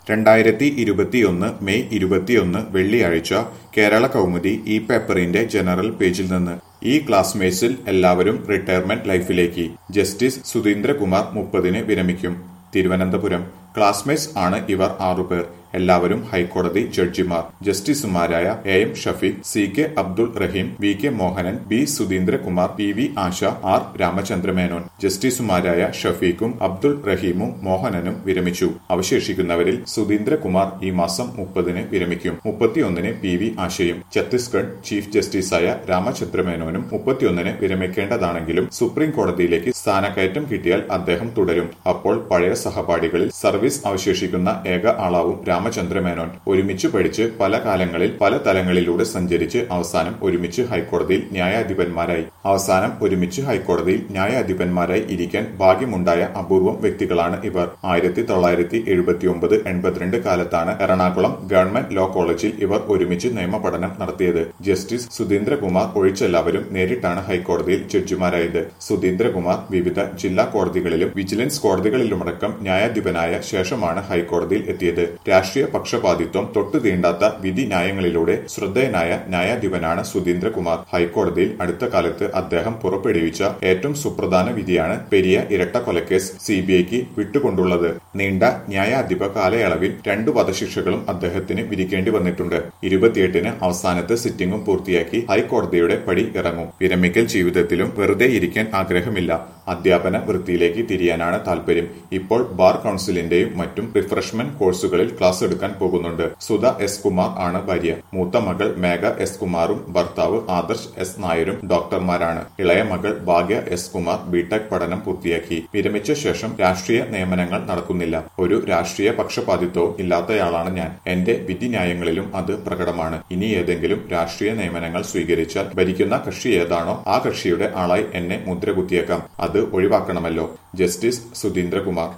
രണ്ടായിരത്തി ഇരുപത്തിയൊന്ന് മെയ് ഇരുപത്തിയൊന്ന് വെള്ളിയാഴ്ച കേരള കൗമുദി ഈ പേപ്പറിന്റെ ജനറൽ പേജിൽ നിന്ന് ഈ ക്ലാസ്മേറ്റ്സിൽ എല്ലാവരും റിട്ടയർമെന്റ് ലൈഫിലേക്ക് ജസ്റ്റിസ് സുധീന്ദ്രകുമാർ മുപ്പതിന് വിരമിക്കും തിരുവനന്തപുരം ക്ലാസ്മേറ്റ്സ് ആണ് ഇവർ ആറുപേർ എല്ലാവരും ഹൈക്കോടതി ജഡ്ജിമാർ ജസ്റ്റിസുമാരായ A M Shafeeq C K Abdul Rahim V K Mohanan B Sudheendra Kumar P V Asha R രാമചന്ദ്രമേനോൻ ജസ്റ്റിസുമാരായ ഷഫീഖും അബ്ദുൾ റഹീമും മോഹനനും വിരമിച്ചു അവശേഷിക്കുന്നവരിൽ സുധീന്ദ്രകുമാർ ഈ മാസം മുപ്പതിന് വിരമിക്കും മുപ്പത്തിയൊന്നിന് പി വി ആശയും ഛത്തീസ്ഗഡ് ചീഫ് ജസ്റ്റിസായ രാമചന്ദ്രമേനോനും മുപ്പത്തിയൊന്നിന് വിരമിക്കേണ്ടതാണെങ്കിലും സുപ്രീം കോടതിയിലേക്ക് സ്ഥാനക്കയറ്റം കിട്ടിയാൽ അദ്ദേഹം തുടരും അപ്പോൾ പഴയ സഹപാഠികളിൽ സർവീസ് അവശേഷിക്കുന്ന ഏക ആളാവും രാമചന്ദ്രമേനോൻ ഒരുമിച്ച് പഠിച്ച് പല കാലങ്ങളിൽ പല തലങ്ങളിലൂടെ സഞ്ചരിച്ച് അവസാനം ഒരുമിച്ച് ഹൈക്കോടതിയിൽ ന്യായാധിപന്മാരായി അവസാനം ഒരുമിച്ച് ഹൈക്കോടതിയിൽ ന്യായാധിപന്മാരായി ഇരിക്കാൻ ഭാഗ്യമുണ്ടായ അപൂർവം വ്യക്തികളാണ് ഇവർ ആയിരത്തി തൊള്ളായിരത്തി എഴുപത്തിയൊമ്പത് എൺപത്തിരണ്ട് കാലത്താണ് എറണാകുളം ഗവൺമെന്റ് ലോ കോളേജിൽ ഇവർ ഒരുമിച്ച് നിയമപഠനം നടത്തിയത് ജസ്റ്റിസ് സുധീന്ദ്രകുമാർ ഒഴിച്ചെല്ലാവരും നേരിട്ടാണ് ഹൈക്കോടതിയിൽ ജഡ്ജിമാരായത് സുധീന്ദ്രകുമാർ വിവിധ ജില്ലാ കോടതികളിലും വിജിലൻസ് കോടതികളിലുമടക്കം ന്യായാധിപനായ ശേഷമാണ് ഹൈക്കോടതിയിൽ എത്തിയത് രാഷ്ട്രീയ പക്ഷപാതിത്വം തൊട്ടു തീണ്ടാത്ത വിധി ന്യായങ്ങളിലൂടെ ശ്രദ്ധേയനായ ന്യായാധിപനാണ് സുധീന്ദ്രകുമാർ ഹൈക്കോടതിയിൽ അടുത്ത കാലത്ത് അദ്ദേഹം പുറപ്പെടുവിച്ച ഏറ്റവും സുപ്രധാന വിധിയാണ് പെരിയ ഇരട്ട കൊലക്കേസ് സിബിഐക്ക് വിട്ടുകൊണ്ടുള്ളത് നീണ്ട ന്യായാധിപ കാലയളവിൽ രണ്ടു വധശിക്ഷകളും അദ്ദേഹത്തിന് വിധിക്കേണ്ടി വന്നിട്ടുണ്ട് ഇരുപത്തിയെട്ടിന് അവസാനത്തെ സിറ്റിംഗും പൂർത്തിയാക്കി ഹൈക്കോടതിയുടെ പടി ഇറങ്ങും വിരമിക്കൽ ജീവിതത്തിലും വെറുതെ ഇരിക്കാൻ ആഗ്രഹമില്ല അധ്യാപന വൃത്തിയിലേക്ക് തിരിയാനാണ് താല്പര്യം ഇപ്പോൾ ബാർ കൌൺസിലിന്റെയും മറ്റും റിഫ്രഷ്മെന്റ് കോഴ്സുകളിൽ ക്ലാസ് എടുക്കാൻ പോകുന്നുണ്ട് സുധ എസ് കുമാർ ആണ് ഭാര്യ മൂത്ത മകൾ മേഘ എസ് കുമാറും ഭർത്താവ് ആദർശ് എസ് നായരും ഡോക്ടർമാരാണ് ഇളയ മകൾ ഭാഗ്യ എസ് കുമാർ ബിടെക് പഠനം പൂർത്തിയാക്കി വിരമിച്ച ശേഷം രാഷ്ട്രീയ നിയമനങ്ങൾ നടക്കുന്നില്ല ഒരു രാഷ്ട്രീയ പക്ഷപാതിത്വവും ഇല്ലാത്തയാളാണ് ഞാൻ എന്റെ വിധിന്യായങ്ങളിലും അത് പ്രകടമാണ് ഇനി ഏതെങ്കിലും രാഷ്ട്രീയ നിയമനങ്ങൾ സ്വീകരിച്ചാൽ ഭരിക്കുന്ന കക്ഷി ഏതാണോ ആ കക്ഷിയുടെ ആളായി എന്നെ മുദ്ര കുത്തിയേക്കാം അത് ഒഴിവാക്കണമല്ലോ ജസ്റ്റിസ് സുധീന്ദ്രകുമാർ